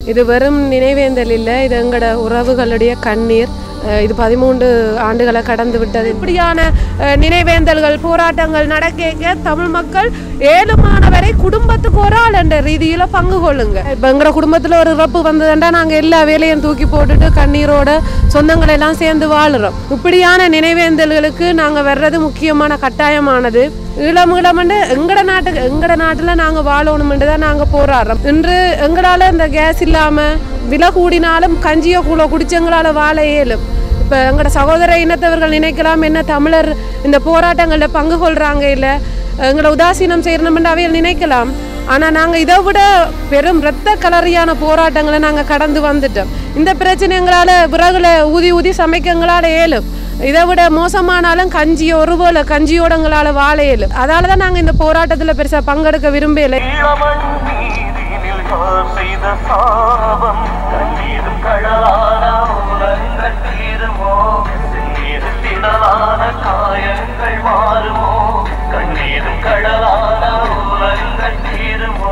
இது வெறும் நினைவேந்தல் இல்லை இது எங்களோட உறவுகளுடைய கண்ணீர் அஹ் இது பதிமூன்று ஆண்டுகளை கடந்து விட்டது இப்படியான அஹ், நினைவேந்தல்கள் போராட்டங்கள் நடக்க தமிழ் மக்கள் ஏழுமானவரை குடும்பத்துக்கு ஒரு ஆள் என்ற ரீதியில் பங்கு கொள்ளுங்க இப்போ எங்களோட குடும்பத்தில் ஒரு இறப்பு வந்ததுண்டா நாங்கள் எல்லா வேலையும் தூக்கி போட்டுட்டு கண்ணீரோட சொந்தங்களை எல்லாம் சேர்ந்து வாழுறோம் இப்படியான நினைவேந்தல்களுக்கு நாங்கள் வர்றது முக்கியமான கட்டாயமானது ஈழம் ஈழம்ண்டு எங்கட நாட்டுக்கு எங்கட நாட்டில் நாங்கள் வாழணுமென்று தான் நாங்கள் போராடுறோம் இன்று எங்களால் இந்த கேஸ் இல்லாமல் விலை கூடினாலும் கஞ்சியோ கூழோ குடிச்சு எங்களால் வாழ இயலும் இப்போ எங்களோட சகோதர இனத்தவர்கள் நினைக்கலாம் என்ன தமிழர் இந்த போராட்டங்களில் பங்கு கொள்கிறாங்க இல்லை எங்களை உதாசீனம் செய்யணும்னு அவையில் நினைக்கலாம் ஆனால் நாங்கள் இதை விட பெரும் இரத்த கலரியான போராட்டங்களை நாங்கள் கடந்து வந்துட்டோம் இந்த பிரச்சனை எங்களால் விறகுல ஊதி ஊதி சமைக்க எங்களால் இயலும் இதை விட மோசமானாலும் கஞ்சி ஒருபோல கஞ்சியோட எங்களால் வாழ இயலும் அதால தான் நாங்கள் இந்த போராட்டத்தில் பெருசாக பங்கெடுக்க விரும்பல ஈழமண் நீதினில் யார் செய்த சாபம் கண்ணீரும் கடலான உலங்கள் தீருமோ நீரில் திடலான காயங்கள் மாறுமோ கண்ணீரும் கடலான உலங்கள் தீருமோ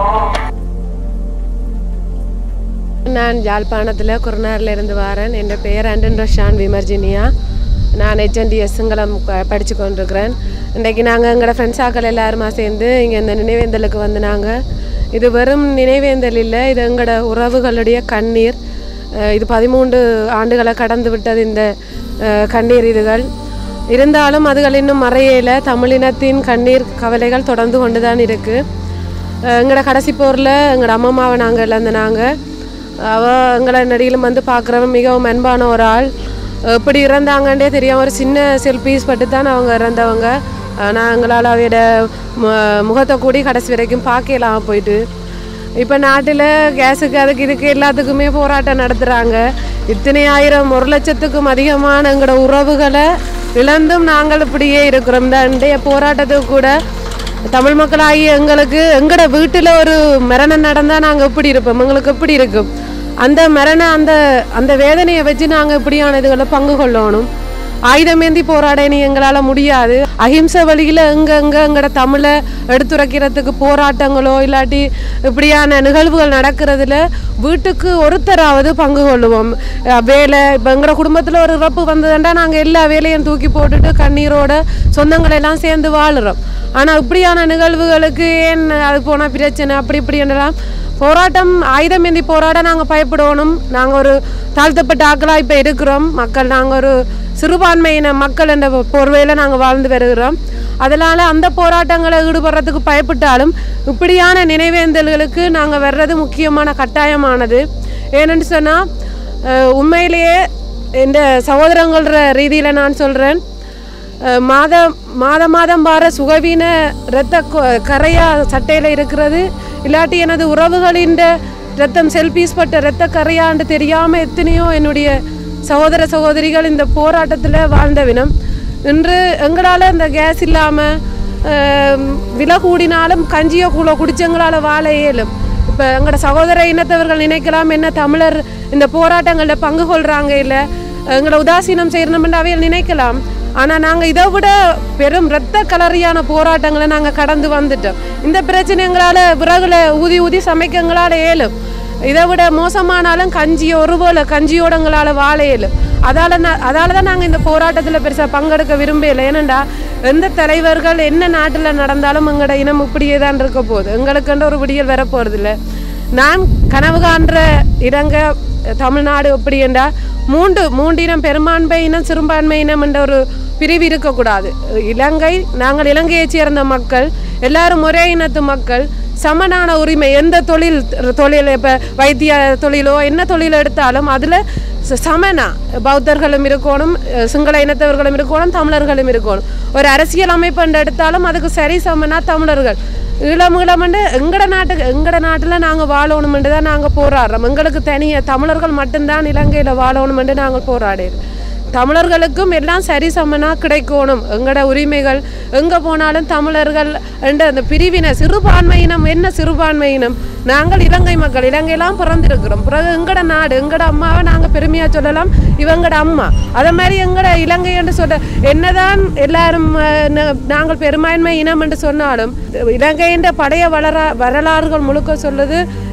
நான் யாழ்ப்பாணத்தில் குருநாரில் இருந்து வரேன் என் பெயர் அண்டன் ரஷான் விமர்ஜினியா நான் ஹெச்என்டிஎஸ் சிங்களம் ப- படிச்சு கொண்டிருக்கிறேன் இன்றைக்கு நாங்கள் எங்களோட ஃப்ரெண்ட்ஸ் ஆக்கள் எல்லாருமா சேர்ந்து இங்கே இந்த நினைவேந்தலுக்கு வந்து நாங்கள் இது வெறும் நினைவேந்தல் இல்லை இது எங்களோட உறவுகளுடைய கண்ணீர் அஹ் இது பதிமூன்று ஆண்டுகளை கடந்து விட்டது இந்த அஹ், கண்ணீர் இதுகள் இருந்தாலும் அதுகள் இன்னும் மறையல தமிழினத்தின் கண்ணீர் கவலைகள் தொடர்ந்து கொண்டு தான் இருக்குது எங்களோட கடைசி போரில் எங்களோட அம்மம்மாவை நாங்கள் இழந்தனாங்க அவள் எங்களை நடிகளும் வந்து பார்க்குறவன் மிகவும் அன்பான ஒரு ஆள் எப்படி இறந்தாங்கன்றே தெரியாம ஒரு சின்ன செல்பீஸ் பட்டு தான் அவங்க இறந்தவங்க ஆனால் எங்களால் அவையோட மு- முகத்தை கூடி கடைசி வரைக்கும் பார்க்கலாம் போயிட்டு இப்போ நாட்டில் கேஸுக்கு அதுக்கு இதுக்கு எல்லாத்துக்குமே போராட்டம் நடத்துகிறாங்க இத்தனை ஆயிரம் ஒரு லட்சத்துக்கும் அதிகமான எங்களோட உறவுகளை இழந்தும் நாங்கள் இப்படியே இருக்கிறோம் இந்த இன்றைய போராட்டத்துக்கு கூட தமிழ் மக்களாகி எங்களுக்கு எங்களோட வீட்டில் ஒரு மரணம் நடந்தால் நாங்கள் எப்படி இருப்போம் எங்களுக்கு எப்படி இருக்கும் அந்த மரண அந்த அந்த வேதனையை வச்சு நாங்கள் இப்படியான இதுகளை பங்கு கொள்ளணும் ஆயுதமேந்தி போராட இனி எங்களால் முடியாது அஹிம்சை வழியில் எங்கே எங்கே எங்களோட தமிழை எடுத்துரைக்கிறதுக்கு போராட்டங்களோ இல்லாட்டி இப்படியான நிகழ்வுகள் நடக்கிறதுல வீட்டுக்கு ஒருத்தராவது பங்கு கொள்ளுவோம் அஹ் வேலை இப்போ எங்களோட குடும்பத்தில் ஒரு இறப்பு வந்ததுண்டா நாங்கள் எல்லா வேலையும் தூக்கி போட்டுட்டு கண்ணீரோட சொந்தங்களை எல்லாம் சேர்ந்து வாழுறோம் ஆனால் இப்படியான நிகழ்வுகளுக்கு ஏன் அது போனால் பிரச்சனை அப்படி இப்படி என்றெல்லாம் போராட்டம் ஆயுதமேந்தி போராட நாங்கள் பயப்படணும் நாங்கள் ஒரு தாழ்த்தப்பட்ட ஆக்களாக இப்போ இருக்கிறோம் மக்கள் நாங்கள் ஒரு சிறுபான்மையின மக்கள் என்ற போர்வையில் நாங்கள் வாழ்ந்து வருகிறோம் அதனால் அந்த போராட்டங்களை ஈடுபடுறதுக்கு பயப்பட்டாலும் இப்படியான நினைவேந்தல்களுக்கு நாங்கள் வர்றது முக்கியமான கட்டாயமானது ஏன்னு சொன்னால் உண்மையிலேயே இந்த சகோதரங்கள்ன்ற ரீதியில் நான் சொல்கிறேன் அஹ் மாதம் மாதம் மாதம் வார சுகவீன இரத்த கொ- கரையா சட்டையில் இருக்கிறது இல்லாட்டி எனது உறவுகளின் ரத்தம் செல்பீஸ் பட்ட இரத்த கரையாண்டு தெரியாமல் எத்தனையோ என்னுடைய சகோதர சகோதரிகள் இந்த போராட்டத்தில் வாழ்ந்தவினம் இன்று எங்களால் இந்த கேஸ் இல்லாமல் விலை கூடினாலும் கஞ்சியோ கூழோ குடிச்சு எங்களால் வாழ இயலும் இப்போ எங்களோட சகோதர இனத்தவர்கள் நினைக்கலாம் என்ன தமிழர் இந்த போராட்டங்களில் பங்கு கொள்கிறாங்க இல்லை எங்களை உதாசீனம் செய்யணும்னு அவையில் நினைக்கலாம் ஆனால் நாங்கள் இதை விட பெரும் இரத்த கலரியான போராட்டங்களை நாங்கள் கடந்து வந்துட்டோம் இந்த பிரச்சனை எங்களால் விறகுல ஊதி ஊதி சமைக்க எங்களால் இயலும் இதை விட மோசமானாலும் கஞ்சி ஒருபோல கஞ்சியோட எங்களால் வாழ இயலும் அதால நான் அதால தான் நாங்கள் இந்த போராட்டத்தில் பெருசாக பங்கெடுக்க விரும்பல ஏனெண்டா எந்த தலைவர்கள் என்ன நாட்டில் நடந்தாலும் எங்களோட இனம் இப்படியே தான் இருக்க போகுது எங்களுக்குன்ற ஒரு விடியல் வர போகிறதில்ல நான் கனவு காண்ற இடங்க தமிழ்நாடு எப்படி என்றா மூன்று மூன்றினம் பெரும்பான்மை இனம் சிறுபான்மை இனம் என்ற ஒரு பிரிவு இருக்கக்கூடாது இலங்கை நாங்கள் இலங்கையைச் சேர்ந்த மக்கள் எல்லாரும் ஒரே இனத்து மக்கள் சமனான உரிமை எந்த தொழில் தொழில் இப்போ வைத்திய தொழிலோ என்ன தொழில் எடுத்தாலும் அதில் சமனா பௌத்தர்களும் இருக்கணும் அஹ் சிங்கள இனத்தவர்களும் இருக்கணும் தமிழர்களும் இருக்கணும் ஒரு அரசியல் அமைப்பு எடுத்தாலும் அதுக்கு சரி சமனா தமிழர்கள் ஈழம் ஈழம்ண்டு எங்கட நாட்டுக்கு எங்கட நாட்டில் நாங்கள் வாழணுமென்று தான் நாங்கள் போராடுறோம் எங்களுக்கு தனியாக தமிழர்கள் மட்டும்தான் இலங்கையில் வாழணுமென்று நாங்கள் போராடுறோம் தமிழர்களுக்கும் எல்லாம் சரி சமனாக கிடைக்கணும் எங்களோட உரிமைகள் எங்கே போனாலும் தமிழர்கள் என்ற அந்த பிரிவினை சிறுபான்மையினம் என்ன சிறுபான்மையினம் நாங்கள் இலங்கை மக்கள் இலங்கையெல்லாம் பிறந்திருக்கிறோம் பிறகு எங்கட நாடு எங்கட அம்மாவை நாங்கள் பெருமையாக சொல்லலாம் இவங்கட அம்மா அதே மாதிரி எங்கட இலங்கை என்று சொல்ல என்னதான் எல்லாரும் அஹ், ந- நாங்கள் பெரும்பான்மை இனம் என்று சொன்னாலும் இலங்கையின் பழைய வளர வரலாறுகள் முழுக்க சொல்லுது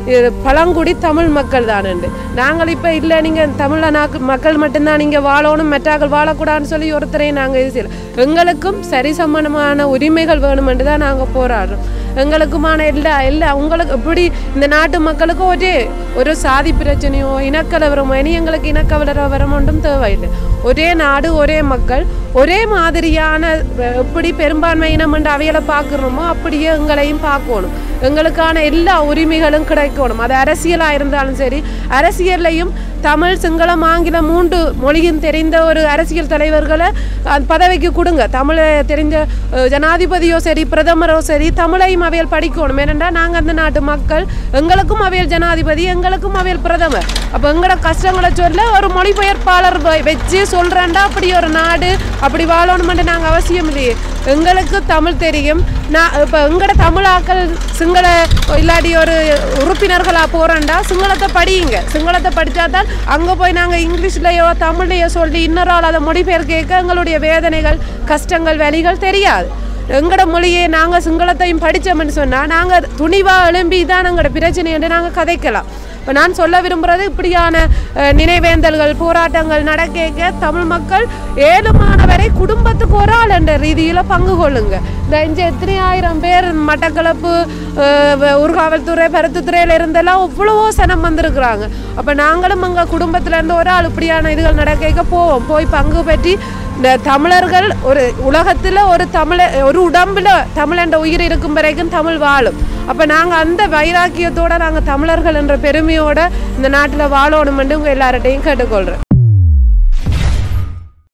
இது பழங்குடி தமிழ் மக்கள் தானுண்டு நாங்கள் இப்போ இல்லை நீங்கள் தமிழ நாக்கு மக்கள் மட்டும்தான் நீங்கள் வாழணும் மெட்டாக்கள் வாழக்கூடாதுன்னு சொல்லி ஒருத்தரையும் நாங்கள் இது செய்யல எங்களுக்கும் சரிசமமான உரிமைகள் வேணுமென்று தான் நாங்கள் போராடுறோம் எங்களுக்குமான எல்லா எல்லா உங்களுக்கு இப்படி இந்த நாட்டு மக்களுக்கு ஒரே ஒரு சாதி பிரச்சனையோ இனக்கலவரமோ இனி எங்களுக்கு இனக்கலவரம் ஒன்றும் தேவையில்லை ஒரே நாடு ஒரே மக்கள் ஒரே மாதிரியான அஹ், எப்படி பெரும்பான்மை இனம் என்று அவைகளை பார்க்குறோமோ அப்படியே எங்களையும் பார்க்கணும் எங்களுக்கான எல்லா உரிமைகளும் கிடைக்கணும் அது அரசியலாக இருந்தாலும் சரி அரசியல்லையும் தமிழ் சிங்களம் ஆங்கிலம் மூன்று மொழியும் தெரிந்த ஒரு அரசியல் தலைவர்களை அந்த பதவிக்கு கொடுங்க தமிழ் தெரிஞ்ச அஹ், ஜனாதிபதியோ சரி பிரதமரோ சரி தமிழையும் அவையில் படிக்கணும் ஏனென்றால் நாங்கள் அந்த நாட்டு மக்கள் எங்களுக்கும் அவையில் ஜனாதிபதி எங்களுக்கும் அவையில் பிரதமர் அப்போ எங்களோட கஷ்டங்களை சொல்ல ஒரு மொழிபெயர்ப்பாளர் வ- வச்சு சொல்கிறேன்டா அப்படி ஒரு நாடு அப்படி வாழணுமென்று நாங்கள் அவசியம் இல்லையே எங்களுக்கு தமிழ் தெரியும் நான் இப்போ எங்களோட தமிழாக்கள் சிங்கள இல்லாட்டி ஒரு உறுப்பினர்களாக போகிறோண்டா சிங்களத்தை படியுங்க சிங்களத்தை படித்தா தான் அங்கே போய் நாங்கள் இங்கிலீஷ்லையோ தமிழ்லையோ சொல்லி இன்னொரு ஆள் அதை மொழிபெயர் கேட்க எங்களுடைய வேதனைகள் கஷ்டங்கள் வலிகள் தெரியாது எங்களோட மொழியை நாங்கள் சிங்களத்தையும் படித்தோம்னு சொன்னால் நாங்கள் துணிவாக எழும்பி தான் எங்களோட பிரச்சனை என்று நாங்கள் கதைக்கலாம் இப்போ நான் சொல்ல விரும்புகிறது இப்படியான அஹ், நினைவேந்தல்கள் போராட்டங்கள் நடக்க தமிழ் மக்கள் ஏழுமான வரை குடும்பத்துக்கு ஒரு ஆள் என்ற ரீதியில் பங்கு கொள்ளுங்க இந்த இங்கே எத்தனை ஆயிரம் பேர் மட்டக்களப்பு அஹ், வ- ஊர்காவல்துறை பருத்துத்துறையில் இருந்தெல்லாம் எவ்வளவோ சனம் வந்திருக்கிறாங்க அப்போ நாங்களும் அங்கே குடும்பத்துல இருந்து ஒரு ஆள் இப்படியான இதுகள் நடக்க போவோம் போய் பங்கு பெற்றி இந்த தமிழர்கள் ஒரு உலகத்தில் ஒரு தமிழ ஒரு உடம்புல தமிழ் என்ற உயிர் இருக்கும் வரைக்கும் தமிழ் வாழும் அப்போ நாங்கள் அந்த வைராக்கியத்தோட நாங்கள் தமிழர்கள் என்ற பெருமையோட இந்த நாட்டில் வாழணுமென்று உங்கள் எல்லார்ட்டையும் கேட்டுக்கொள்கிறேன்